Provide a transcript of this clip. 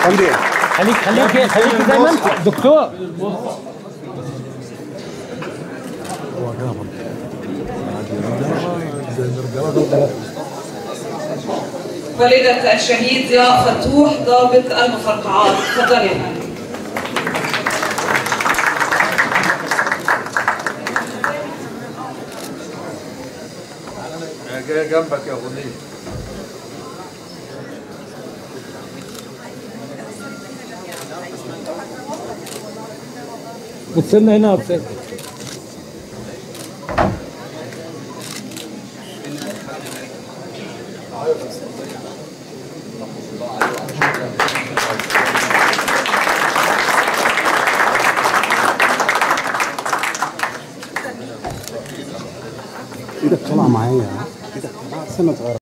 حمدي خليك خليك خليك زي ما انت دكتور والدة الشهيد ضياء فتوح ضابط المفرقعات تفضل يا فندم جاي جنبك يا غنيم بص لنا هنا يا استاذ ايدك طالعه معايا ايدك طالعه سنه صغيره